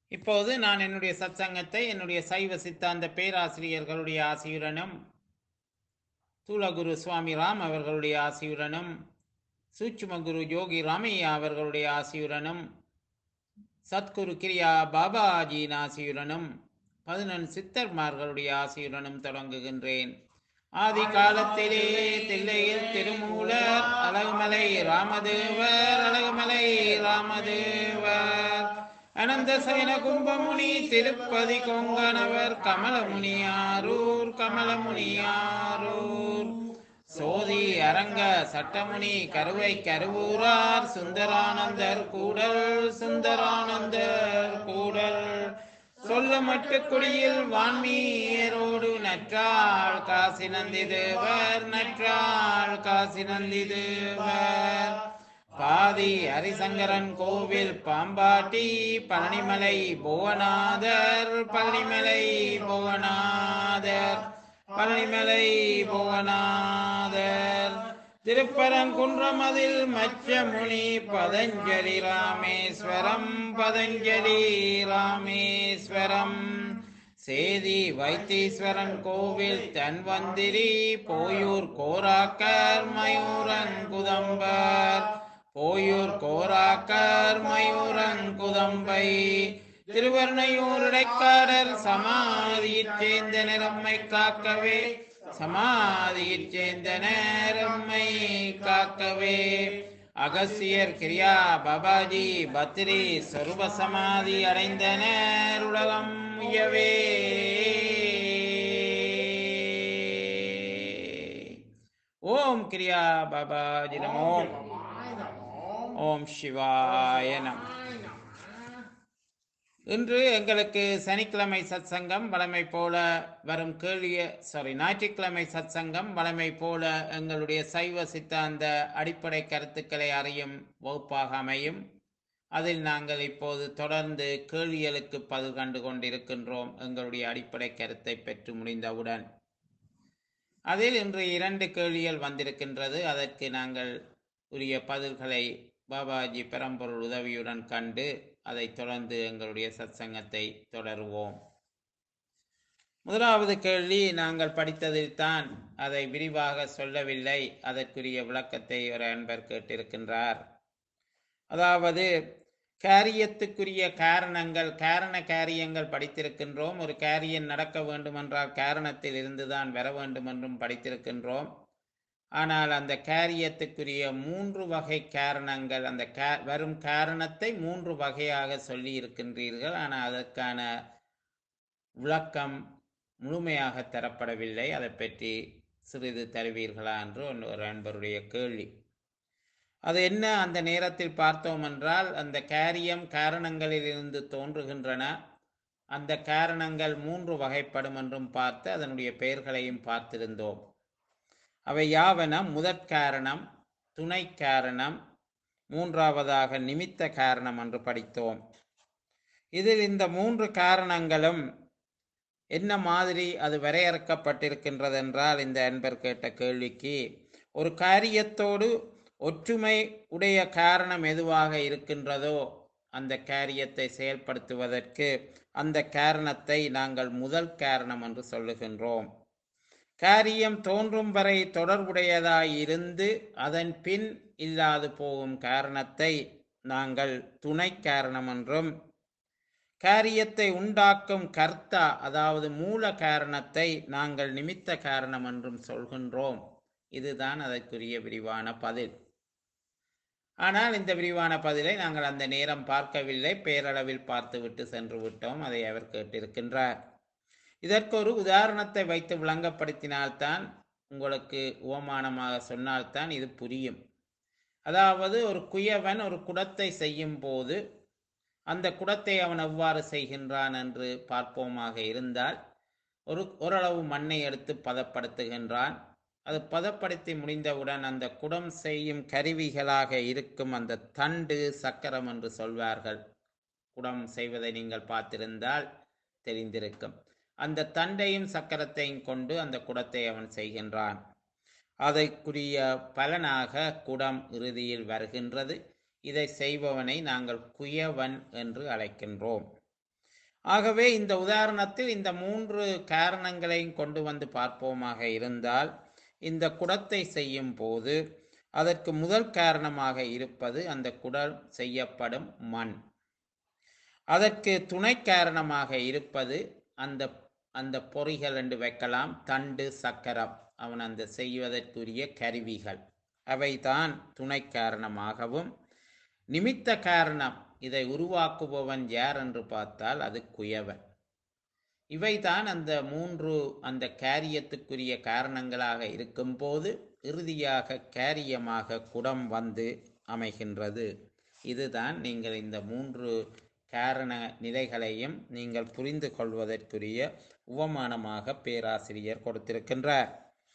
இப்போது நான் என்னுடைய சத்சங்கத்தை என்னுடைய சைவ சித்தாந்த பேராசிரியர்களுடைய ஆசியுடனும் தூலகுரு சுவாமி ராம் அவர்களுடைய ஆசியுடனும் சூட்சும குரு யோகி ராமையா அவர்களுடைய ஆசியுடனும் சத்குரு கிரியா பாபாஜியின் ஆசியுடனும் பதினொன் சித்தர்மார்களுடைய ஆசியுடனும் தொடங்குகின்றேன் ஆதி காலத்திலே தில்லையில் திருமூலர் அழகுமலை ராமதேவர் அழகுமலை ராமதேவர் அனந்த சயன கும்பமுனி திருப்பதி கொங்கணவர் கமலமுனி ஆரூர் கமலமுனி ஆரூர் சோதி அரங்க சட்டமுனி கருவை கருவூரார் சுந்தரானந்தர் கூடல் சுந்தரானந்தர் கூடல் சொல்ல மட்டு குடியில் வான்மீரோடு நற்றாள் காசி நந்தி தேவர் நற்றாள் காசி நந்தி தேவர் பாதி ஹரிசங்கரன் கோவில் பாம்பாட்டி பழனிமலை புவனாதர் பழனிமலை புவனாதர் பழனிமலை புவனாதர் திருப்பரங்குன்றமதில் மச்சமுனி பதஞ்சலி ராமேஸ்வரம் பதஞ்சலி ராமேஸ்வரம் சேதி வைத்தீஸ்வரன் கோவில் தன்வந்திரி போயூர் கோராக்கர் மயூரங்குதம்பர் போயூர் கோராக்கர் மயூரங்குதம்பை திருவர்ணையூர் இடைக்காரர் சமாதியைச் சேர்ந்த நிறம்மை காக்கவே சமாதியைச் சேர்ந்த நேரம்மை காக்கவே அகசியர் கிரியா பாபாஜி பத்ரி சொருப சமாதி அடைந்தனர் உலகம் உயவே ஓம் கிரியா பாபாஜி நமோ ஓம் சிவாய நம இன்று எங்களுக்கு சனிக்கிழமை சத்சங்கம் வளமை போல வரும் கேள்விய சாரி ஞாயிற்றுக்கிழமை சத்சங்கம் வளமை போல எங்களுடைய சைவ சித்தாந்த அடிப்படை கருத்துக்களை அறியும் வகுப்பாக அமையும் அதில் நாங்கள் இப்போது தொடர்ந்து கேள்விகளுக்கு பதில் கண்டு கொண்டிருக்கின்றோம் எங்களுடைய அடிப்படை கருத்தை பெற்று முடிந்தவுடன் அதில் இன்று இரண்டு கேள்விகள் வந்திருக்கின்றது அதற்கு நாங்கள் உரிய பதில்களை பாபாஜி பெரம்பொருள் உதவியுடன் கண்டு அதைத் தொடர்ந்து எங்களுடைய சத்சங்கத்தை தொடருவோம் முதலாவது கேள்வி நாங்கள் படித்ததில்தான் அதை விரிவாக சொல்லவில்லை அதற்குரிய விளக்கத்தை ஒரு அன்பர் கேட்டிருக்கின்றார் அதாவது காரியத்துக்குரிய காரணங்கள் காரண காரியங்கள் படித்திருக்கின்றோம் ஒரு காரியம் நடக்க வேண்டுமென்றால் காரணத்தில் இருந்துதான் வர வேண்டும் என்றும் படித்திருக்கின்றோம் ஆனால் அந்த காரியத்துக்குரிய மூன்று வகை காரணங்கள் அந்த கா வரும் காரணத்தை மூன்று வகையாக சொல்லி இருக்கின்றீர்கள் ஆனால் அதற்கான விளக்கம் முழுமையாக தரப்படவில்லை அதை பற்றி சிறிது தருவீர்களா என்று ஒரு அன்பருடைய கேள்வி அது என்ன அந்த நேரத்தில் பார்த்தோம் என்றால் அந்த காரியம் காரணங்களிலிருந்து தோன்றுகின்றன அந்த காரணங்கள் மூன்று வகைப்படும் என்றும் பார்த்து அதனுடைய பெயர்களையும் பார்த்திருந்தோம் அவை யாவன முதற் காரணம் துணை காரணம் மூன்றாவதாக நிமித்த காரணம் என்று படித்தோம் இதில் இந்த மூன்று காரணங்களும் என்ன மாதிரி அது வரையறுக்கப்பட்டிருக்கின்றது என்றால் இந்த அன்பர் கேட்ட கேள்விக்கு ஒரு காரியத்தோடு ஒற்றுமை உடைய காரணம் எதுவாக இருக்கின்றதோ அந்த காரியத்தை செயல்படுத்துவதற்கு அந்த காரணத்தை நாங்கள் முதல் காரணம் என்று சொல்லுகின்றோம் காரியம் தோன்றும் வரை தொடர்புடையதாய் இருந்து அதன் பின் இல்லாது போகும் காரணத்தை நாங்கள் துணை காரணம் என்றும் காரியத்தை உண்டாக்கும் கர்த்தா அதாவது மூல காரணத்தை நாங்கள் நிமித்த காரணம் என்றும் சொல்கின்றோம் இதுதான் அதற்குரிய விரிவான பதில் ஆனால் இந்த விரிவான பதிலை நாங்கள் அந்த நேரம் பார்க்கவில்லை பேரளவில் பார்த்துவிட்டு சென்று விட்டோம் அதை அவர் கேட்டிருக்கின்றார் இதற்கு ஒரு உதாரணத்தை வைத்து விளங்கப்படுத்தினால்தான் உங்களுக்கு ஓமானமாக சொன்னால்தான் இது புரியும் அதாவது ஒரு குயவன் ஒரு குடத்தை செய்யும் போது அந்த குடத்தை அவன் எவ்வாறு செய்கின்றான் என்று பார்ப்போமாக இருந்தால் ஒரு ஓரளவு மண்ணை எடுத்து பதப்படுத்துகின்றான் அது பதப்படுத்தி முடிந்தவுடன் அந்த குடம் செய்யும் கருவிகளாக இருக்கும் அந்த தண்டு சக்கரம் என்று சொல்வார்கள் குடம் செய்வதை நீங்கள் பார்த்திருந்தால் தெரிந்திருக்கும் அந்த தண்டையும் சக்கரத்தையும் கொண்டு அந்த குடத்தை அவன் செய்கின்றான் அதற்குரிய பலனாக குடம் இறுதியில் வருகின்றது இதை செய்பவனை நாங்கள் குயவன் என்று அழைக்கின்றோம் ஆகவே இந்த உதாரணத்தில் இந்த மூன்று காரணங்களையும் கொண்டு வந்து பார்ப்போமாக இருந்தால் இந்த குடத்தை செய்யும் போது அதற்கு முதல் காரணமாக இருப்பது அந்த குடல் செய்யப்படும் மண் அதற்கு துணை காரணமாக இருப்பது அந்த அந்த பொறிகள் என்று வைக்கலாம் தண்டு சக்கரம் அவன் அந்த செய்வதற்குரிய கருவிகள் அவைதான் துணை காரணமாகவும் நிமித்த காரணம் இதை உருவாக்குபவன் யார் என்று பார்த்தால் அது குயவன் இவைதான் அந்த மூன்று அந்த காரியத்துக்குரிய காரணங்களாக இருக்கும்போது இறுதியாக காரியமாக குடம் வந்து அமைகின்றது இதுதான் நீங்கள் இந்த மூன்று காரண நிலைகளையும் நீங்கள் புரிந்து கொள்வதற்குரிய உவமானமாக பேராசிரியர் கொடுத்திருக்கின்றார்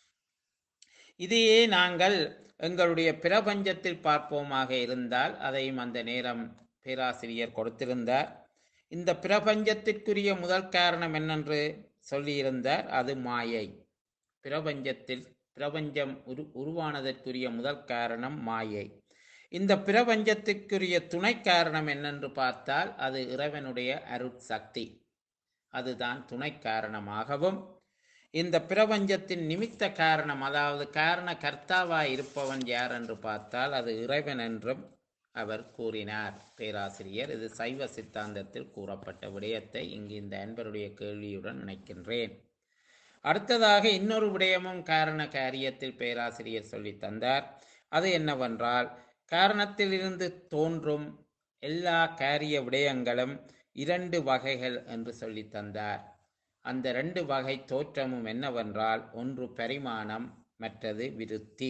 இதையே நாங்கள் எங்களுடைய பிரபஞ்சத்தில் பார்ப்போமாக இருந்தால் அதையும் அந்த நேரம் பேராசிரியர் கொடுத்திருந்தார் இந்த பிரபஞ்சத்திற்குரிய முதல் காரணம் என்னென்று சொல்லியிருந்தார் அது மாயை பிரபஞ்சத்தில் பிரபஞ்சம் உரு உருவானதற்குரிய முதல் காரணம் மாயை இந்த பிரபஞ்சத்திற்குரிய துணை காரணம் என்னென்று பார்த்தால் அது இறைவனுடைய அருட்சக்தி அதுதான் துணை காரணமாகவும் இந்த பிரபஞ்சத்தின் நிமித்த காரணம் அதாவது காரண கர்த்தாவாய் இருப்பவன் யார் என்று பார்த்தால் அது இறைவன் என்றும் அவர் கூறினார் பேராசிரியர் இது சைவ சித்தாந்தத்தில் கூறப்பட்ட விடயத்தை இங்கு இந்த அன்பருடைய கேள்வியுடன் நினைக்கின்றேன் அடுத்ததாக இன்னொரு விடயமும் காரண காரியத்தில் பேராசிரியர் சொல்லி தந்தார் அது என்னவென்றால் காரணத்திலிருந்து தோன்றும் எல்லா காரிய விடயங்களும் இரண்டு வகைகள் என்று சொல்லி தந்தார் அந்த ரெண்டு வகை தோற்றமும் என்னவென்றால் ஒன்று பரிமாணம் மற்றது விருத்தி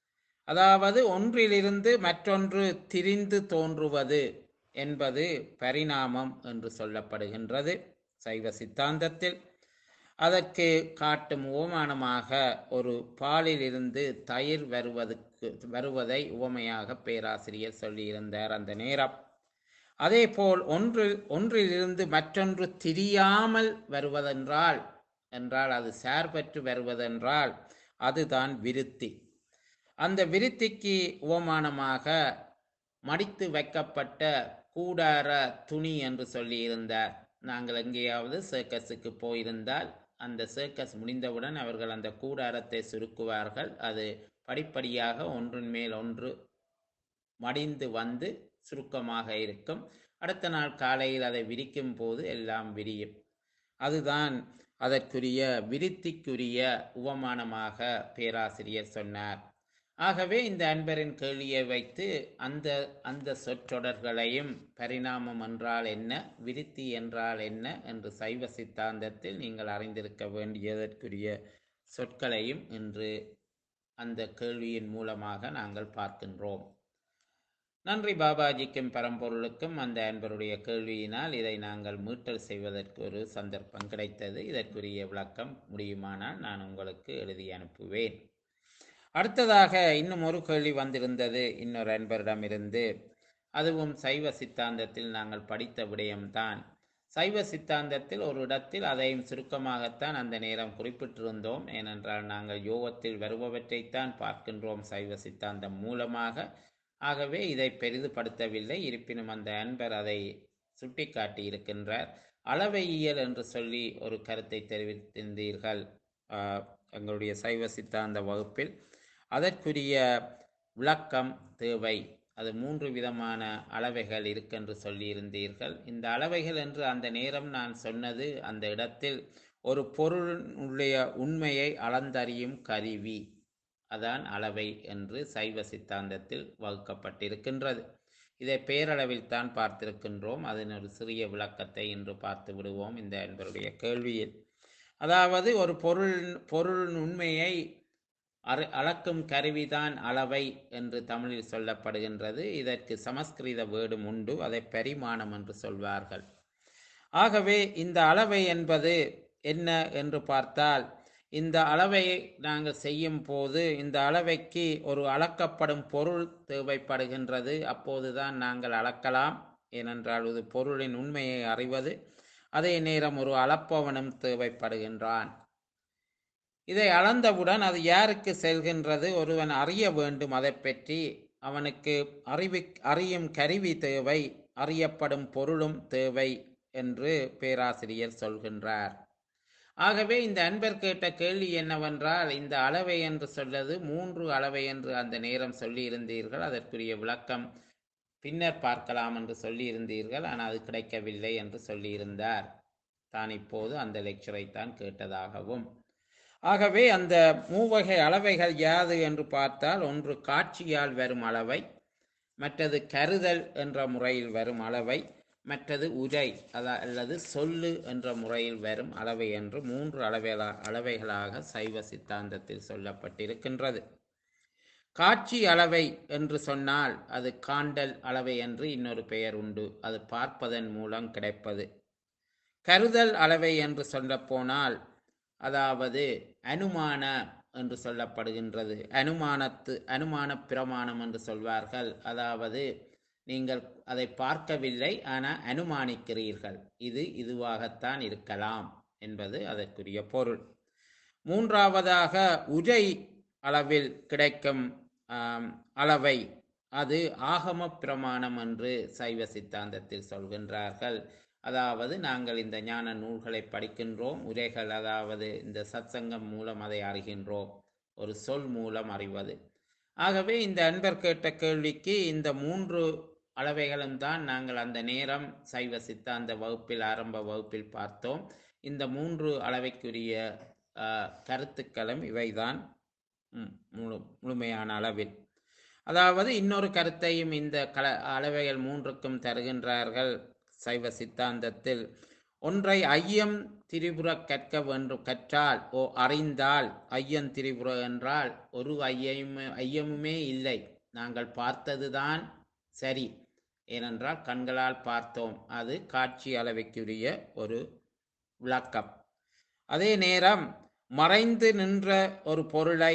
அதாவது ஒன்றிலிருந்து மற்றொன்று திரிந்து தோன்றுவது என்பது பரிணாமம் என்று சொல்லப்படுகின்றது சைவ சித்தாந்தத்தில் அதற்கு காட்டும் உவமானமாக ஒரு பாலிலிருந்து தயிர் வருவதற்கு வருவதை உவமையாக பேராசிரியர் சொல்லியிருந்தார் அந்த நேரம் அதேபோல் ஒன்று ஒன்றிலிருந்து மற்றொன்று திரியாமல் வருவதென்றால் என்றால் அது சார்பற்று வருவதென்றால் அதுதான் விருத்தி அந்த விருத்திக்கு உவமானமாக மடித்து வைக்கப்பட்ட கூடார துணி என்று சொல்லியிருந்தார் நாங்கள் எங்கேயாவது சர்க்கஸுக்கு போயிருந்தால் அந்த சர்க்கஸ் முடிந்தவுடன் அவர்கள் அந்த கூடாரத்தை சுருக்குவார்கள் அது படிப்படியாக ஒன்றின் மேல் ஒன்று மடிந்து வந்து சுருக்கமாக இருக்கும் அடுத்த நாள் காலையில் அதை விரிக்கும் போது எல்லாம் விரியும் அதுதான் அதற்குரிய விருத்திக்குரிய உவமானமாக பேராசிரியர் சொன்னார் ஆகவே இந்த அன்பரின் கேள்வியை வைத்து அந்த அந்த சொற்றொடர்களையும் பரிணாமம் என்றால் என்ன விருத்தி என்றால் என்ன என்று சைவ சித்தாந்தத்தில் நீங்கள் அறிந்திருக்க வேண்டியதற்குரிய சொற்களையும் இன்று அந்த கேள்வியின் மூலமாக நாங்கள் பார்க்கின்றோம் நன்றி பாபாஜிக்கும் பரம்பொருளுக்கும் அந்த அன்பருடைய கேள்வியினால் இதை நாங்கள் மீட்டல் செய்வதற்கு ஒரு சந்தர்ப்பம் கிடைத்தது இதற்குரிய விளக்கம் முடியுமானால் நான் உங்களுக்கு எழுதி அனுப்புவேன் அடுத்ததாக இன்னும் ஒரு கேள்வி வந்திருந்தது இன்னொரு அன்பரிடமிருந்து அதுவும் சைவ சித்தாந்தத்தில் நாங்கள் படித்த விடயம்தான் சைவ சித்தாந்தத்தில் ஒரு இடத்தில் அதையும் சுருக்கமாகத்தான் அந்த நேரம் குறிப்பிட்டிருந்தோம் ஏனென்றால் நாங்கள் யோகத்தில் வருபவற்றைத்தான் பார்க்கின்றோம் சைவ சித்தாந்தம் மூலமாக ஆகவே இதை பெரிதுபடுத்தவில்லை இருப்பினும் அந்த அன்பர் அதை சுட்டிக்காட்டி இருக்கின்றார் அளவையியல் என்று சொல்லி ஒரு கருத்தை தெரிவித்திருந்தீர்கள் ஆஹ், எங்களுடைய சைவ சித்தாந்த வகுப்பில் அதற்குரிய விளக்கம் தேவை அது மூன்று விதமான அளவைகள் இருக்கென்று சொல்லியிருந்தீர்கள் இந்த அளவைகள் என்று அந்த நேரம் நான் சொன்னது அந்த இடத்தில் ஒரு பொருளுடைய உண்மையை அளந்தறியும் கருவி அதான் அளவை என்று சைவ சித்தாந்தத்தில் வகுக்கப்பட்டிருக்கின்றது இதை பேரளவில் தான் பார்த்திருக்கின்றோம் அதன் ஒரு சிறிய விளக்கத்தை இன்று பார்த்து விடுவோம் இந்த என்பருடைய கேள்வியில் அதாவது ஒரு பொருள் பொருள் உண்மையை அறு அளக்கும் கருவிதான் அளவை என்று தமிழில் சொல்லப்படுகின்றது இதற்கு சமஸ்கிருத வேர்டும் உண்டு அதை பரிமாணம் என்று சொல்வார்கள் ஆகவே இந்த அளவை என்பது என்ன என்று பார்த்தால் இந்த அளவை நாங்கள் செய்யும் போது இந்த அளவைக்கு ஒரு அளக்கப்படும் பொருள் தேவைப்படுகின்றது அப்போதுதான் நாங்கள் அளக்கலாம் ஏனென்றால் இது பொருளின் உண்மையை அறிவது அதே நேரம் ஒரு அளப்பவனும் தேவைப்படுகின்றான் இதை அளந்தவுடன் அது யாருக்கு செல்கின்றது ஒருவன் அறிய வேண்டும் அதை பற்றி அவனுக்கு அறிவி அறியும் கருவி தேவை அறியப்படும் பொருளும் தேவை என்று பேராசிரியர் சொல்கின்றார் ஆகவே இந்த அன்பர் கேட்ட கேள்வி என்னவென்றால் இந்த அளவை என்று சொல்வது மூன்று அளவை என்று அந்த நேரம் சொல்லியிருந்தீர்கள் அதற்குரிய விளக்கம் பின்னர் பார்க்கலாம் என்று சொல்லியிருந்தீர்கள் ஆனால் அது கிடைக்கவில்லை என்று சொல்லியிருந்தார் தான் இப்போது அந்த லெக்சரை தான் கேட்டதாகவும் ஆகவே அந்த மூவகை அளவைகள் யாது என்று பார்த்தால் ஒன்று காட்சியால் வரும் அளவை மற்றது கருதல் என்ற முறையில் வரும் அளவை மற்றது உரை அதா அல்லது சொல்லு என்ற முறையில் வரும் அளவை என்று மூன்று அளவைகளா அளவைகளாக சைவ சித்தாந்தத்தில் சொல்லப்பட்டிருக்கின்றது காட்சி அளவை என்று சொன்னால் அது காண்டல் அளவை என்று இன்னொரு பெயர் உண்டு அது பார்ப்பதன் மூலம் கிடைப்பது கருதல் அளவை என்று சொல்ல போனால் அதாவது அனுமான என்று சொல்லப்படுகின்றது அனுமானத்து அனுமான பிரமாணம் என்று சொல்வார்கள் அதாவது நீங்கள் அதை பார்க்கவில்லை ஆனால் அனுமானிக்கிறீர்கள் இது இதுவாகத்தான் இருக்கலாம் என்பது அதற்குரிய பொருள் மூன்றாவதாக உரை அளவில் கிடைக்கும் ஆம், அளவை அது ஆகம பிரமாணம் என்று சைவ சித்தாந்தத்தில் சொல்கின்றார்கள் அதாவது நாங்கள் இந்த ஞான நூல்களை படிக்கின்றோம் உரைகள் அதாவது இந்த சத்சங்கம் மூலம் அதை அறிகின்றோம் ஒரு சொல் மூலம் அறிவது ஆகவே இந்த அன்பர் கேட்ட கேள்விக்கு இந்த மூன்று அளவைகளும் தான் நாங்கள் அந்த நேரம் சைவ சித்தாந்த வகுப்பில் ஆரம்ப வகுப்பில் பார்த்தோம் இந்த மூன்று அளவைக்குரிய ஆஹ், கருத்துக்களும் இவைதான் ம், முழு முழுமையான அளவில் அதாவது இன்னொரு கருத்தையும் இந்த கல அளவைகள் மூன்றுக்கும் தருகின்றார்கள் சைவ சித்தாந்தத்தில் ஒன்றை ஐயம் திரிபுர கற்க வேண்டும் கற்றால் ஓ அறிந்தால் ஐயம் திரிபுர என்றால் ஒரு ஐயம் ஐயமுமே இல்லை நாங்கள் பார்த்ததுதான் சரி ஏனென்றால் கண்களால் பார்த்தோம் அது காட்சி அளவைக்குரிய ஒரு விளக்கம் அதே நேரம் மறைந்து நின்ற ஒரு பொருளை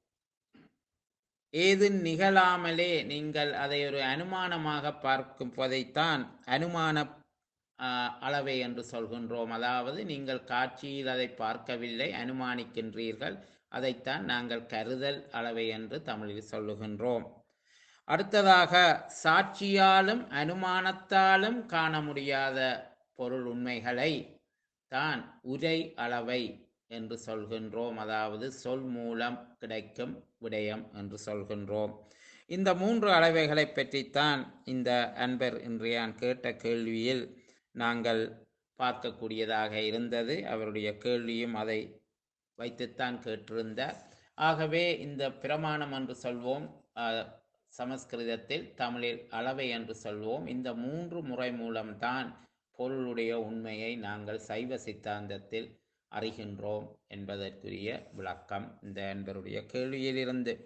ஏது நிகழாமலே நீங்கள் அதை ஒரு அனுமானமாக பார்க்கும்போதைத்தான் அனுமான ஆ, அளவை என்று சொல்கின்றோம் அதாவது நீங்கள் காட்சியில் அதை பார்க்கவில்லை அனுமானிக்கின்றீர்கள் அதைத்தான் நாங்கள் கருதல் அளவை என்று தமிழில் சொல்லுகின்றோம் அடுத்ததாக சாட்சியாலும் அனுமானத்தாலும் காண முடியாத பொருள் உண்மைகளை தான் உரை அளவை என்று சொல்கின்றோம் அதாவது சொல் மூலம் கிடைக்கும் விடயம் என்று சொல்கின்றோம் இந்த மூன்று அளவைகளை பற்றித்தான் இந்த அன்பர் இன்றையான் கேட்ட கேள்வியில் நாங்கள் பார்க்கக்கூடியதாக இருந்தது அவருடைய கேள்வியும் அதை வைத்துத்தான் கேட்டிருந்தார் ஆகவே இந்த பிரமாணம் என்று சொல்வோம் அஹ், சமஸ்கிருதத்தில் தமிழில் அளவை என்று சொல்வோம் இந்த மூன்று முறை மூலம்தான் பொருளுடைய உண்மையை நாங்கள் சைவ சித்தாந்தத்தில் அறிகின்றோம் என்பதற்குரிய விளக்கம் இந்த அன்பருடைய கேள்வியிலிருந்து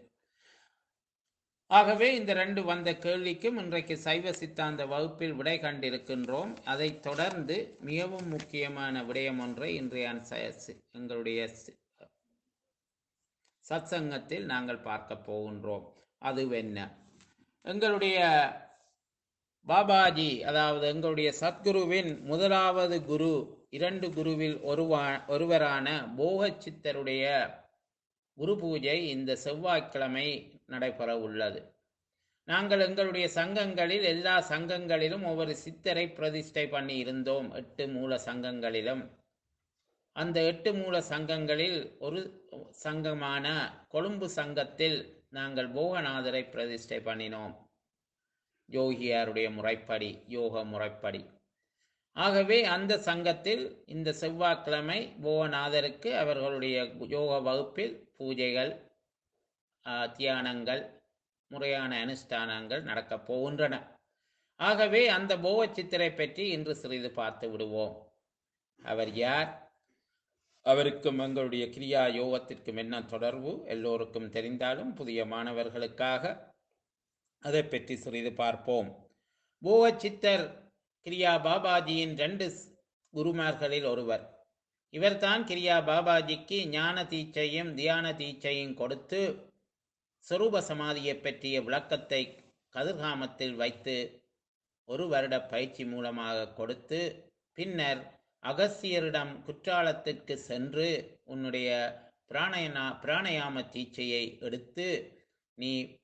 ஆகவே இந்த ரெண்டு வந்த கேள்விக்கும் இன்றைக்கு சைவ சித்தாந்த வகுப்பில் விடை கண்டிருக்கின்றோம் அதைத் தொடர்ந்து மிகவும் முக்கியமான விடயம் ஒன்றை இன்றைய ச- சி- எங்களுடைய சி- சத்சங்கத்தில் நாங்கள் பார்க்க போகின்றோம் அதுவென்ன எங்களுடைய பாபாஜி அதாவது எங்களுடைய சத்குருவின் முதலாவது குரு இரண்டு குருவில் ஒருவா ஒருவரான போகச்சித்தருடைய குரு பூஜை இந்த செவ்வாய்க்கிழமை நடைபெற உள்ளது நாங்கள் எங்களுடைய சங்கங்களில் எல்லா சங்கங்களிலும் ஒவ்வொரு சித்தரை பிரதிஷ்டை பண்ணி இருந்தோம் எட்டு மூல சங்கங்களிலும் அந்த எட்டு மூல சங்கங்களில் ஒரு சங்கமான கொழும்பு சங்கத்தில் நாங்கள் போகநாதரை பிரதிஷ்டை பண்ணினோம் யோகியாருடைய முறைப்படி யோக முறைப்படி ஆகவே அந்த சங்கத்தில் இந்த செவ்வாய்க்கிழமை போகநாதருக்கு அவர்களுடைய யோக வகுப்பில் பூஜைகள் ஆ, தியானங்கள் முறையான அனுஷ்டானங்கள் நடக்கப் போகின்றன ஆகவே அந்த போக சித்திரை பற்றி இன்று சிறிது பார்த்து விடுவோம் அவர் யார் அவருக்கும் எங்களுடைய கிரியா யோகத்திற்கும் என்ன தொடர்பு எல்லோருக்கும் தெரிந்தாலும் புதிய மாணவர்களுக்காக அதை பற்றி சிறிது பார்ப்போம் போக சித்தர் கிரியா பாபாஜியின் ரெண்டு ஸ்- குருமார்களில் ஒருவர் இவர்தான் கிரியா பாபாஜிக்கு ஞான தீட்சையும் தியான தீட்சையும் கொடுத்து சொரூப சமாதியை பற்றிய விளக்கத்தை கதிர்காமத்தில் வைத்து ஒரு வருட பயிற்சி மூலமாக கொடுத்து பின்னர் அகஸ்தியரிடம் குற்றாலத்திற்கு சென்று உன்னுடைய பிராணயனா பிராணயாம தீட்சையை எடுத்து நீ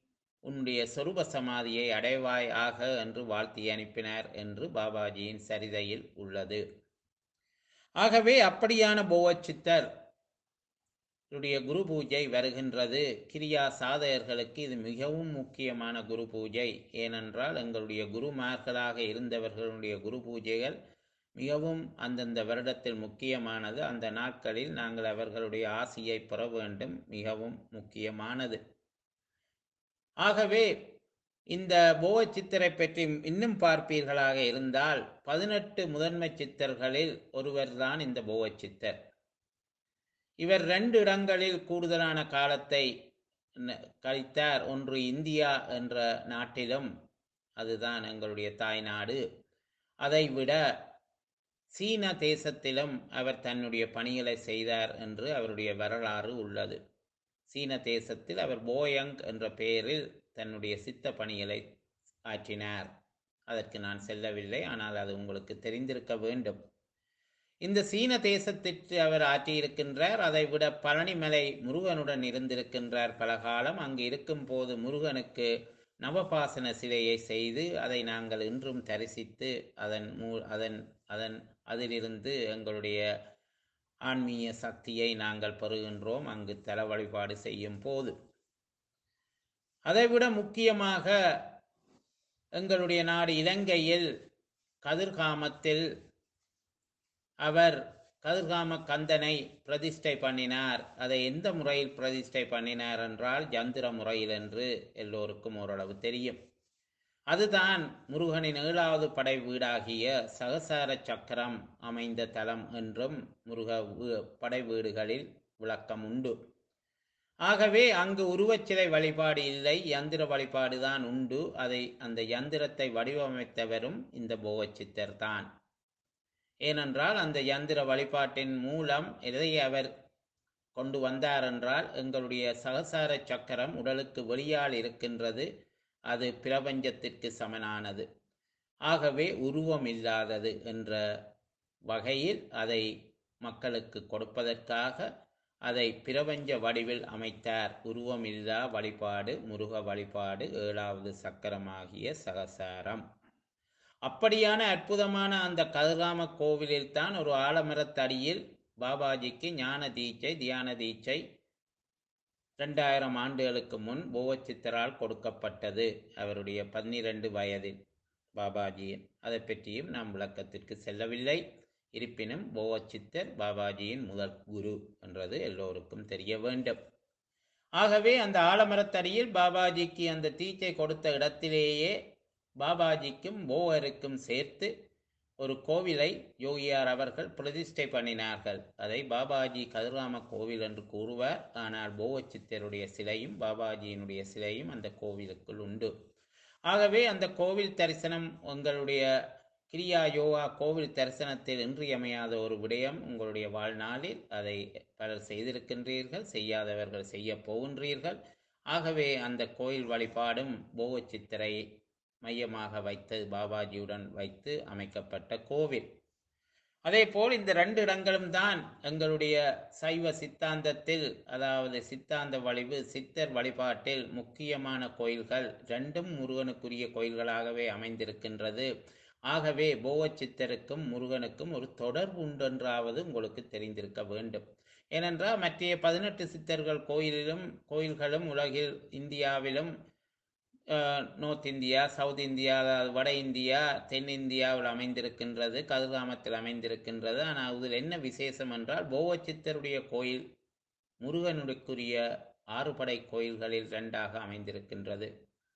உன்னுடைய சொரூப சமாதியை அடைவாய் ஆக என்று வாழ்த்தி அனுப்பினார் என்று பாபாஜியின் சரிதையில் உள்ளது ஆகவே அப்படியான போவச்சித்தர் உடைய குரு பூஜை வருகின்றது கிரியா சாதகர்களுக்கு இது மிகவும் முக்கியமான குரு பூஜை ஏனென்றால் எங்களுடைய குருமார்களாக இருந்தவர்களுடைய குரு பூஜைகள் மிகவும் அந்தந்த வருடத்தில் முக்கியமானது அந்த நாட்களில் நாங்கள் அவர்களுடைய ஆசியை பெற வேண்டும் மிகவும் முக்கியமானது ஆகவே இந்த போவ சித்தரை பற்றி இன்னும் பார்ப்பீர்களாக இருந்தால் பதினெட்டு முதன்மை சித்தர்களில் ஒருவர்தான் இந்த போவ சித்தர் இவர் ரெண்டு இடங்களில் கூடுதலான காலத்தை ந- கழித்தார் ஒன்று இந்தியா என்ற நாட்டிலும் அதுதான் எங்களுடைய தாய்நாடு அதைவிட சீன தேசத்திலும் அவர் தன்னுடைய பணிகளை செய்தார் என்று அவருடைய வரலாறு உள்ளது சீன தேசத்தில் அவர் போயங் என்ற பெயரில் தன்னுடைய சித்த பணிகளை ஆற்றினார் அதற்கு நான் செல்லவில்லை ஆனால் அது உங்களுக்கு தெரிந்திருக்க வேண்டும் இந்த சீன தேசத்திற்கு அவர் ஆற்றியிருக்கின்றார் அதைவிட பழனிமலை முருகனுடன் இருந்திருக்கின்றார் பல காலம் அங்கு இருக்கும் போது முருகனுக்கு நவபாசன சிலையை செய்து அதை நாங்கள் இன்றும் தரிசித்து அதன் மூ அதன் அதன் அதிலிருந்து எங்களுடைய ஆன்மீக சக்தியை நாங்கள் பெறுகின்றோம் அங்கு தல வழிபாடு செய்யும் போது அதைவிட முக்கியமாக எங்களுடைய நாடு இலங்கையில் கதிர்காமத்தில் அவர் கதிர்காம கந்தனை பிரதிஷ்டை பண்ணினார் அதை எந்த முறையில் பிரதிஷ்டை பண்ணினார் என்றால் யந்திர முறையில் என்று எல்லோருக்கும் ஓரளவு தெரியும் அதுதான் முருகனின் ஏழாவது படை வீடாகிய சகசார சக்கரம் அமைந்த தலம் என்றும் முருக வீ- படை வீடுகளில் விளக்கம் உண்டு ஆகவே அங்கு உருவச்சிலை வழிபாடு இல்லை யந்திர வழிபாடு தான் உண்டு அதை அந்த யந்திரத்தை வடிவமைத்தவரும் இந்த போவச்சித்தர் தான் ஏனென்றால் அந்த யந்திர வழிபாட்டின் மூலம் எதை அவர் கொண்டு வந்தார் என்றால் எங்களுடைய சகசார சக்கரம் உடலுக்கு வெளியால் இருக்கின்றது அது பிரபஞ்சத்திற்கு சமனானது ஆகவே உருவம் இல்லாதது என்ற வகையில் அதை மக்களுக்கு கொடுப்பதற்காக அதை பிரபஞ்ச வடிவில் அமைத்தார் உருவமில்லா வழிபாடு முருக வழிபாடு ஏழாவது சக்கரமாகிய சகசாரம் அப்படியான அற்புதமான அந்த கதிர்காம கோவிலில் தான் ஒரு ஆலமரத்தடியில் பாபாஜிக்கு ஞான தீட்சை தியான தீட்சை ரெண்டாயிரம் ஆண்டுகளுக்கு முன் போவச்சித்தரால் கொடுக்கப்பட்டது அவருடைய பன்னிரண்டு வயதில் பாபாஜியின் அதை பற்றியும் நாம் விளக்கத்திற்கு செல்லவில்லை இருப்பினும் போவச்சித்தர் பாபாஜியின் முதல் குரு என்றது எல்லோருக்கும் தெரிய வேண்டும் ஆகவே அந்த ஆலமரத்தடியில் பாபாஜிக்கு அந்த தீச்சை கொடுத்த இடத்திலேயே பாபாஜிக்கும் போவருக்கும் சேர்த்து ஒரு கோவிலை யோகியார் அவர்கள் பிரதிஷ்டை பண்ணினார்கள் அதை பாபாஜி கதிர்ராம கோவில் என்று கூறுவார் ஆனால் போவச்சித்தருடைய சிலையும் பாபாஜியினுடைய சிலையும் அந்த கோவிலுக்குள் உண்டு ஆகவே அந்த கோவில் தரிசனம் உங்களுடைய கிரியா யோகா கோவில் தரிசனத்தில் இன்றியமையாத ஒரு விடயம் உங்களுடைய வாழ்நாளில் அதை பலர் செய்திருக்கின்றீர்கள் செய்யாதவர்கள் செய்ய போகின்றீர்கள் ஆகவே அந்த கோயில் வழிபாடும் போவச்சித்தரை மையமாக வைத்து பாபாஜியுடன் வைத்து அமைக்கப்பட்ட கோவில் அதேபோல் இந்த ரெண்டு இடங்களும் தான் எங்களுடைய சைவ சித்தாந்தத்தில் அதாவது சித்தாந்த வழிவு சித்தர் வழிபாட்டில் முக்கியமான கோயில்கள் ரெண்டும் முருகனுக்குரிய கோயில்களாகவே அமைந்திருக்கின்றது ஆகவே போவச்சித்தருக்கும் முருகனுக்கும் ஒரு தொடர்பு உண்டென்றாவது உங்களுக்கு தெரிந்திருக்க வேண்டும் ஏனென்றால் மற்ற பதினெட்டு சித்தர்கள் கோயிலிலும் கோயில்களும் உலகில் இந்தியாவிலும் நோர்த் இந்தியா சவுத் இந்தியா அதாவது வட இந்தியா தென்னிந்தியாவில் அமைந்திருக்கின்றது கதிர்காமத்தில் அமைந்திருக்கின்றது ஆனால் இதில் என்ன விசேஷம் என்றால் போவச்சித்தருடைய கோயில் முருகனுக்குரிய ஆறுபடை கோயில்களில் ரெண்டாக அமைந்திருக்கின்றது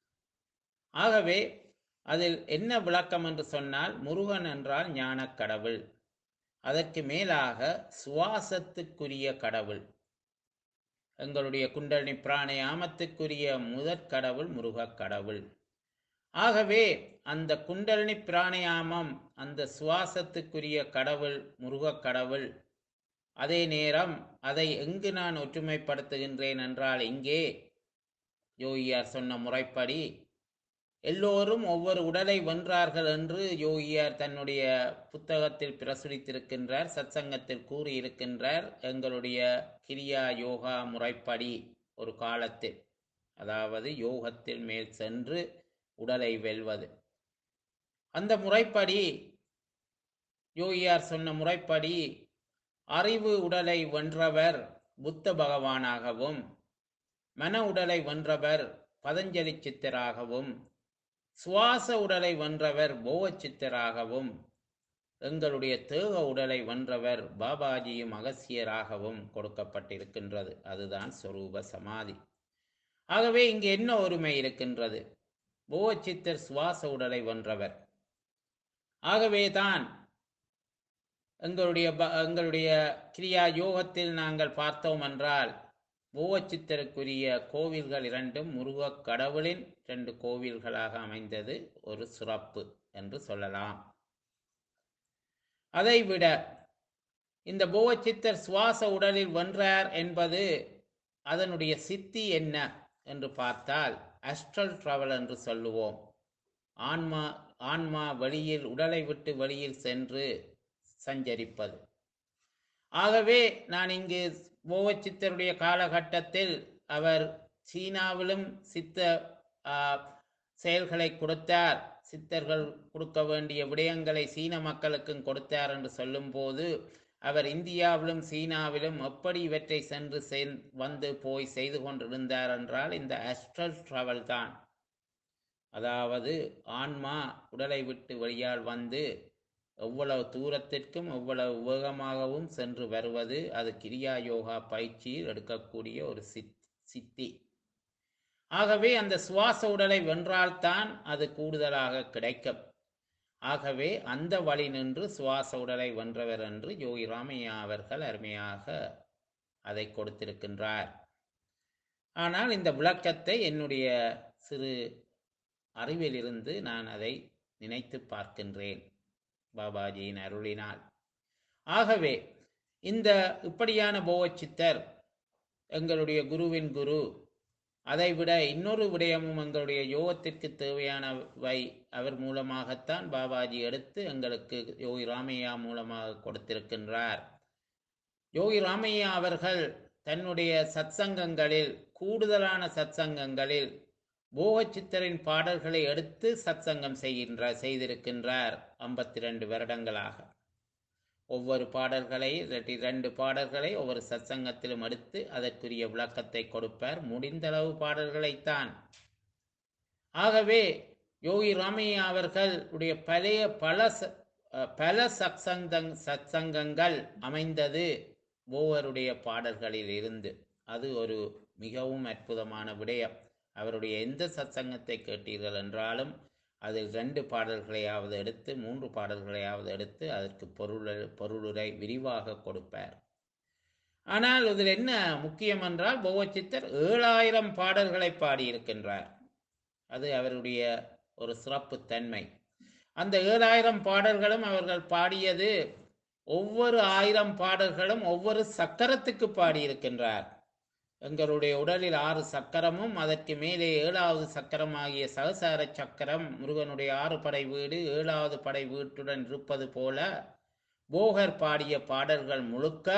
ஆகவே அதில் என்ன விளக்கம் என்று சொன்னால் முருகன் என்றால் ஞானக் கடவுள் அதற்கு மேலாக சுவாசத்துக்குரிய கடவுள் எங்களுடைய குண்டலினி பிராணயாமத்துக்குரிய முதற் கடவுள் முருகக் கடவுள் ஆகவே அந்த குண்டலினி பிராணயாமம் அந்த சுவாசத்துக்குரிய கடவுள் முருகக் கடவுள் அதே நேரம் அதை எங்கு நான் ஒற்றுமைப்படுத்துகின்றேன் என்றால் இங்கே யோகியார் சொன்ன முறைப்படி எல்லோரும் ஒவ்வொரு உடலை வென்றார்கள் என்று யோகியார் தன்னுடைய புத்தகத்தில் பிரசுரித்திருக்கின்றார் சத்சங்கத்தில் கூறியிருக்கின்றார் எங்களுடைய கிரியா யோகா முறைப்படி ஒரு காலத்தில் அதாவது யோகத்தில் மேல் சென்று உடலை வெல்வது அந்த முறைப்படி யோகியார் சொன்ன முறைப்படி அறிவு உடலை வென்றவர் புத்த பகவானாகவும் மன உடலை வென்றவர் பதஞ்சலி சித்தராகவும் சுவாச உடலை வென்றவர் போவ சித்தராகவும் எங்களுடைய தேக உடலை வென்றவர் பாபாஜியும் அகசியராகவும் கொடுக்கப்பட்டிருக்கின்றது அதுதான் சொரூப சமாதி ஆகவே இங்கு என்ன ஒருமை இருக்கின்றது போவ சித்தர் சுவாச உடலை வென்றவர் ஆகவேதான் எங்களுடைய ப- எங்களுடைய கிரியா யோகத்தில் நாங்கள் பார்த்தோம் என்றால் பூவச்சித்தருக்குரிய கோவில்கள் இரண்டும் முருகக் கடவுளின் இரண்டு கோவில்களாக அமைந்தது ஒரு சிறப்பு என்று சொல்லலாம் அதைவிட இந்த பூவச்சித்தர் சுவாச உடலில் வென்றார் என்பது அதனுடைய சித்தி என்ன என்று பார்த்தால் அஸ்ட்ரல் டிராவல் என்று சொல்லுவோம் ஆன்மா ஆன்மா வெளியில் உடலை விட்டு வெளியில் சென்று சஞ்சரிப்பது ஆகவே நான் இங்கு போவச்சித்தருடைய காலகட்டத்தில் அவர் சீனாவிலும் சித்த ஆ, செயல்களை கொடுத்தார் சித்தர்கள் கொடுக்க வேண்டிய விடயங்களை சீன மக்களுக்கும் கொடுத்தார் என்று சொல்லும்போது அவர் இந்தியாவிலும் சீனாவிலும் எப்படி இவற்றை சென்று சென்- வந்து போய் செய்து கொண்டிருந்தார் என்றால் இந்த அஸ்ட்ரல் டிராவல் தான் அதாவது ஆன்மா உடலை விட்டு வெளியால் வந்து எவ்வளவு தூரத்திற்கும் எவ்வளவு வேகமாகவும் சென்று வருவது அது கிரியா யோகா பயிற்சியில் எடுக்கக்கூடிய ஒரு சித் சித்தி ஆகவே அந்த சுவாச உடலை வென்றால்தான் அது கூடுதலாக கிடைக்கும் ஆகவே அந்த வழி நின்று சுவாச உடலை வென்றவர் என்று யோகி ராமையா அவர்கள் அருமையாக அதை கொடுத்திருக்கின்றார் ஆனால் இந்த விளக்கத்தை என்னுடைய சிறு அறிவிலிருந்து நான் அதை நினைத்து பார்க்கின்றேன் பாபாஜியின் அருளினால் ஆகவே இந்த இப்படியான போவச்சித்தர் எங்களுடைய குருவின் குரு அதைவிட இன்னொரு விடயமும் எங்களுடைய யோகத்திற்கு தேவையானவை அவர் மூலமாகத்தான் பாபாஜி எடுத்து எங்களுக்கு யோகி ராமையா மூலமாக கொடுத்திருக்கின்றார் யோகி ராமையா அவர்கள் தன்னுடைய சத்சங்கங்களில் கூடுதலான சத்சங்கங்களில் போகச்சித்தரின் பாடல்களை எடுத்து சத்சங்கம் செய்கின்றார் செய்திருக்கின்றார் ஐம்பத்தி ரெண்டு வருடங்களாக ஒவ்வொரு பாடல்களை இல்லாட்டி இரண்டு பாடல்களை ஒவ்வொரு சத்சங்கத்திலும் எடுத்து அதற்குரிய விளக்கத்தை கொடுப்பார் முடிந்தளவு பாடல்களைத்தான் ஆகவே யோகி ராமையா அவர்களுடைய பழைய பல ச- அஹ், பல சத்சங்கங் சத்சங்கங்கள் அமைந்தது ஒவ்வொருடைய பாடல்களில் இருந்து அது ஒரு மிகவும் அற்புதமான விடயம் அவருடைய எந்த சத்சங்கத்தை கேட்டீர்கள் என்றாலும் அதில் ரெண்டு பாடல்களையாவது எடுத்து மூன்று பாடல்களையாவது எடுத்து அதற்கு பொருள் பொருளுரை விரிவாக கொடுப்பார் ஆனால் இதில் என்ன முக்கியம் என்றால் போவச்சித்தர் ஏழாயிரம் பாடல்களை பாடியிருக்கின்றார் அது அவருடைய ஒரு சிறப்பு தன்மை அந்த ஏழாயிரம் பாடல்களும் அவர்கள் பாடியது ஒவ்வொரு ஆயிரம் பாடல்களும் ஒவ்வொரு சக்கரத்துக்கு பாடியிருக்கின்றார் எங்களுடைய உடலில் ஆறு சக்கரமும் அதற்கு மேலே ஏழாவது சக்கரம் ஆகிய சகசார சக்கரம் முருகனுடைய ஆறு படை வீடு ஏழாவது படை வீட்டுடன் இருப்பது போல போகர் பாடிய பாடல்கள் முழுக்க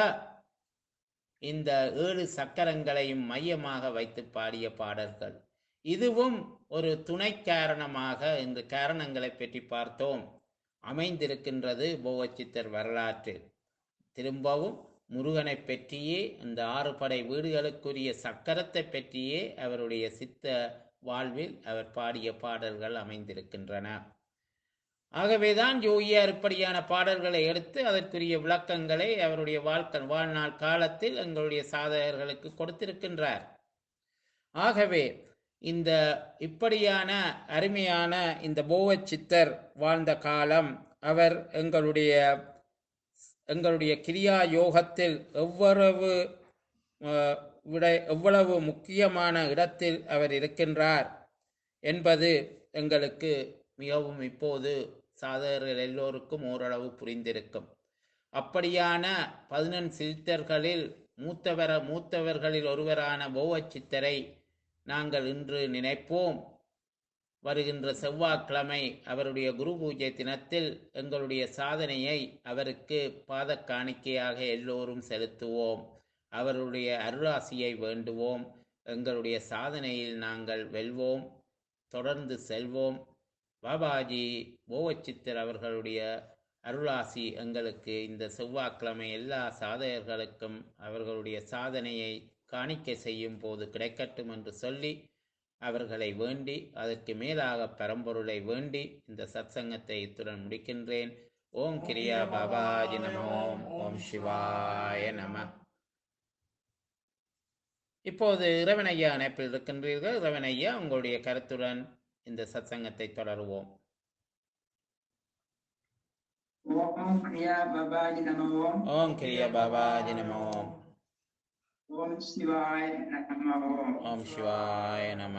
இந்த ஏழு சக்கரங்களையும் மையமாக வைத்து பாடிய பாடல்கள் இதுவும் ஒரு துணை காரணமாக இந்த காரணங்களை பற்றி பார்த்தோம் அமைந்திருக்கின்றது போவச்சித்தர் வரலாற்றில் திரும்பவும் முருகனை பற்றியே இந்த ஆறு படை வீடுகளுக்குரிய சக்கரத்தை பற்றியே அவருடைய சித்த வாழ்வில் அவர் பாடிய பாடல்கள் அமைந்திருக்கின்றன ஆகவேதான் யோகியார் இப்படியான பாடல்களை எடுத்து அதற்குரிய விளக்கங்களை அவருடைய வாழ்க்கை வாழ்நாள் காலத்தில் எங்களுடைய சாதகர்களுக்கு கொடுத்திருக்கின்றார் ஆகவே இந்த இப்படியான அருமையான இந்த போவச் சித்தர் வாழ்ந்த காலம் அவர் எங்களுடைய எங்களுடைய கிரியா யோகத்தில் எவ்வளவு அஹ், விட எவ்வளவு முக்கியமான இடத்தில் அவர் இருக்கின்றார் என்பது எங்களுக்கு மிகவும் இப்போது சாதகர்கள் எல்லோருக்கும் ஓரளவு புரிந்திருக்கும் அப்படியான பதினெண் சித்தர்களில் மூத்தவர மூத்தவர்களில் ஒருவரான போவச்சித்தரை நாங்கள் இன்று நினைப்போம் வருகின்ற செவ்வாய்க்கிழமை அவருடைய குரு பூஜை தினத்தில் எங்களுடைய சாதனையை அவருக்கு பாத காணிக்கையாக எல்லோரும் செலுத்துவோம் அவருடைய அருளாசியை வேண்டுவோம் எங்களுடைய சாதனையில் நாங்கள் வெல்வோம் தொடர்ந்து செல்வோம் பாபாஜி ஓவச்சித்தர் அவர்களுடைய அருளாசி எங்களுக்கு இந்த செவ்வாய்க்கிழமை எல்லா சாதகர்களுக்கும் அவர்களுடைய சாதனையை காணிக்கை செய்யும் போது கிடைக்கட்டும் என்று சொல்லி அவர்களை வேண்டி அதற்கு மேலாக பரம்பொருளை வேண்டி இந்த சத்சங்கத்தை இத்துடன் முடிக்கின்றேன் ஓம் கிரியா பாபாஜி நம ஓம் ஓம் சிவாய நம இப்போது இறைவனையா இணைப்பில் இருக்கின்றீர்கள் இறைவனையா உங்களுடைய கருத்துடன் இந்த சத்சங்கத்தை தொடருவோம் ஓம் கிரியா பபாஜி நம ஓம் ஓம் கிரியா பாபாஜி நம ஓம் ஓம் சிவாய நம ஓம் ஓம் சிவாய நம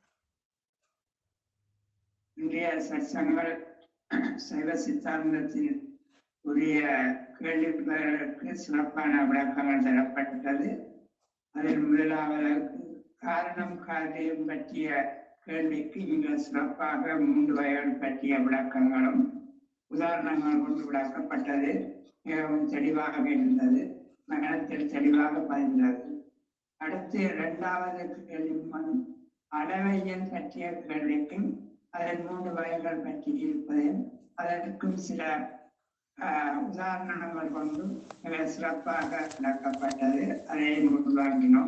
இன்றைய சத்சங்கள் சைவ சித்தாந்தத்தில் உரிய கேள்விகளுக்கு சிறப்பான விளக்கங்கள் தரப்பட்டது அதில் முதலாவது காரணம் காரியம் பற்றிய கேள்விக்கு மிக சிறப்பாக மூன்று வகைகள் பற்றிய விளக்கங்களும் உதாரணங்கள் கொண்டு விளக்கப்பட்டது மிகவும் தெளிவாக இருந்தது மகனத்தில் தெளிவாக பதிந்தது அடுத்து இரண்டாவது கேள்வி மண் அளவையல் பற்றிய கேள்விக்கும் அதன் மூன்று வகைகள் பற்றி இருப்பதையும் அதற்கும் சில ஆஹ், உதாரணங்கள் கொண்டு மிக சிறப்பாக விளக்கப்பட்டது அதை உள்வாங்கினோம்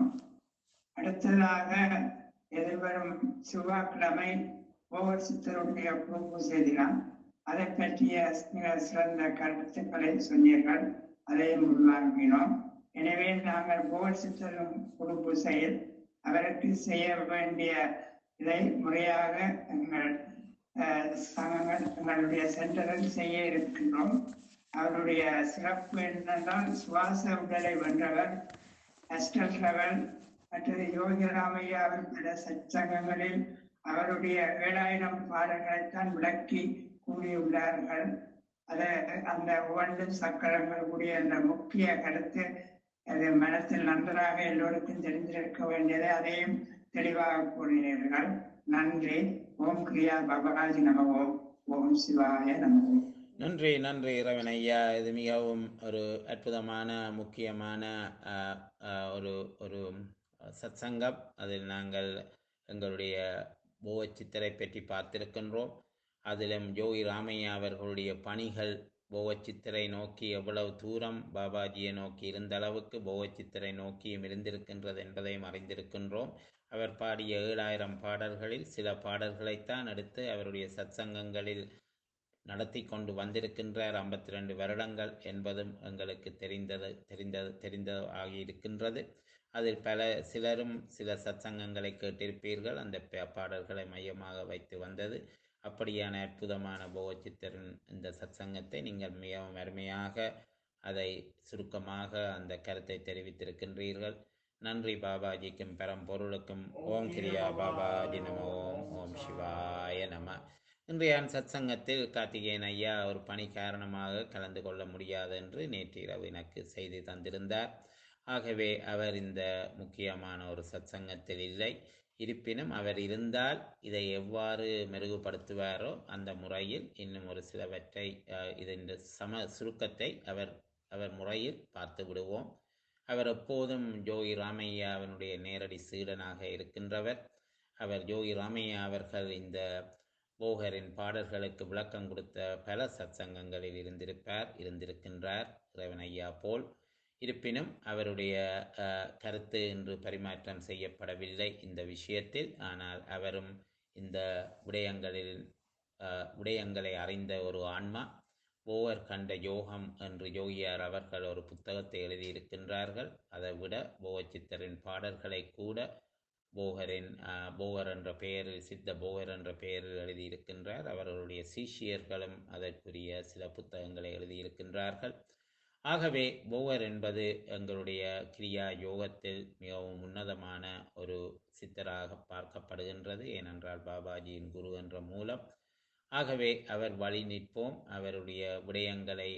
அடுத்ததாக எதிர்வரும் செவ்வாய்க்கிழமை ஒவ்வொரு சித்தருடைய பூசை தினம் அதை பற்றிய மிக சிறந்த கருத்துக்களை சொன்னீர்கள் அதையும் உள்வாங்கினோம் எனவே நாங்கள் ஒவ்வொரு சித்தரும் குரு பூசையில் அவருக்கு செய்ய வேண்டிய இதை முறையாக எங்கள் அஹ், சங்கங்கள் எங்களுடைய சென்டரில் செய்ய இருக்கின்றோம் அவருடைய சிறப்பு என்னென்றால் சுவாச உடலை வென்றவர் அஸ்டல் லெவல் மற்றது யோகிராமையா அவர்களுடைய சச்சங்கங்களில் அவருடைய ஏழாயிரம் பாடல்களைத்தான் விளக்கி கூறியுள்ளார்கள் அதை அந்த ஒவ்வொன்றும் சக்கரங்கள் கூடிய அந்த முக்கிய கருத்து அது மனத்தில் நன்றாக எல்லோருக்கும் தெரிந்திருக்க வேண்டியது அதையும் தெளிவாக கூறினீர்கள் நன்றி ஓம் கிரியா பகவாஜி நம ஓம் ஓம் சிவாய நம ஓம் நன்றி நன்றி இறைவன் ஐயா இது மிகவும் ஒரு அற்புதமான முக்கியமான அஹ், அஹ், ஒரு ஒரு சத்சங்கம் அதில் நாங்கள் எங்களுடைய போவச்சித்தரை பற்றி பார்த்திருக்கின்றோம் அதிலும் யோகி ராமையா அவர்களுடைய பணிகள் போவச்சித்தரை நோக்கி எவ்வளவு தூரம் பாபாஜியை நோக்கி இருந்த அளவுக்கு போவச்சித்தரை நோக்கியும் இருந்திருக்கின்றது என்பதையும் அறிந்திருக்கின்றோம் அவர் பாடிய ஏழாயிரம் பாடல்களில் சில பாடல்களைத்தான் எடுத்து அவருடைய சத்சங்கங்களில் நடத்தி கொண்டு வந்திருக்கின்றார் ஐம்பத்தி ரெண்டு வருடங்கள் என்பதும் எங்களுக்கு தெரிந்தது தெரிந்தது தெரிந்த ஆகியிருக்கின்றது அதில் பல சிலரும் சில சத்சங்கங்களை கேட்டிருப்பீர்கள் அந்த பா- பாடல்களை மையமாக வைத்து வந்தது அப்படியான அற்புதமான போவச்சித்தரின் இந்த சத்சங்கத்தை நீங்கள் மிகவும் அருமையாக அதை சுருக்கமாக அந்த கருத்தை தெரிவித்திருக்கின்றீர்கள் நன்றி பாபாஜிக்கும் பரம்பொருளுக்கும் ஓம் கிரியா பாபாஜி நம ஓம் ஓம் சிவாய நம இன்றைய சத்சங்கத்தில் கார்த்திகேயன் ஐயா ஒரு பணி காரணமாக கலந்து கொள்ள முடியாது என்று நேற்று இரவு எனக்கு செய்தி தந்திருந்தார் ஆகவே அவர் இந்த முக்கியமான ஒரு சத்சங்கத்தில் இல்லை இருப்பினும் அவர் இருந்தால் இதை எவ்வாறு மெருகுபடுத்துவாரோ அந்த முறையில் இன்னும் ஒரு சிலவற்றை அஹ், இதன் சம சுருக்கத்தை அவர் அவர் முறையில் பார்த்து விடுவோம் அவர் எப்போதும் ஜோகி ராமையா அவனுடைய நேரடி சீடனாக இருக்கின்றவர் அவர் ஜோகி ராமையா அவர்கள் இந்த போகரின் பாடல்களுக்கு விளக்கம் கொடுத்த பல சத்சங்கங்களில் இருந்திருப்பார் இருந்திருக்கின்றார் இறைவன் ஐயா போல் இருப்பினும் அவருடைய அஹ், கருத்து இன்று பரிமாற்றம் செய்யப்படவில்லை இந்த விஷயத்தில் ஆனால் அவரும் இந்த விடயங்களில் அஹ், விடயங்களை அறிந்த ஒரு ஆன்மா ஓவர் கண்ட யோகம் என்று யோகியார் அவர்கள் ஒரு புத்தகத்தை எழுதியிருக்கின்றார்கள் அதை விட போகச்சித்தரின் பாடல்களை கூட போகரின் அஹ், போகர் என்ற பெயரில் சித்த போகர் என்ற பெயரில் எழுதியிருக்கின்றார் அவர்களுடைய சீஷியர்களும் அதற்குரிய சில புத்தகங்களை எழுதியிருக்கின்றார்கள் ஆகவே போகர் என்பது எங்களுடைய கிரியா யோகத்தில் மிகவும் உன்னதமான ஒரு சித்தராக பார்க்கப்படுகின்றது ஏனென்றால் பாபாஜியின் குரு என்ற மூலம் ஆகவே அவர் வழி நிற்போம் அவருடைய விடயங்களை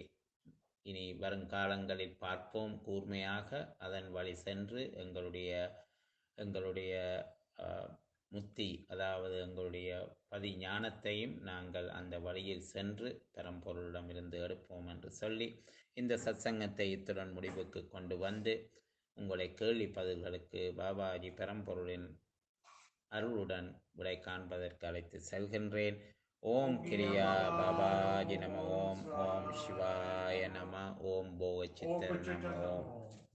இனி வருங்காலங்களில் பார்ப்போம் கூர்மையாக அதன் வழி சென்று எங்களுடைய எங்களுடைய அஹ், முத்தி அதாவது எங்களுடைய பதி ஞானத்தையும் நாங்கள் அந்த வழியில் சென்று பரம்பொருளிடமிருந்து எடுப்போம் என்று சொல்லி இந்த சத்சங்கத்தை இத்துடன் முடிவுக்கு கொண்டு வந்து உங்களை கேள்வி பதில்களுக்கு பாபாஜி பரம்பொருளின் அருளுடன் விடை காண்பதற்கு அழைத்து செல்கின்றேன் ஓம் கிரியா பாபாஜி நம ஓம் ஓம் சிவாய நம ஓம் போக ஓம் சித்தர் பச்சித்தர் நம ஓம் நமோ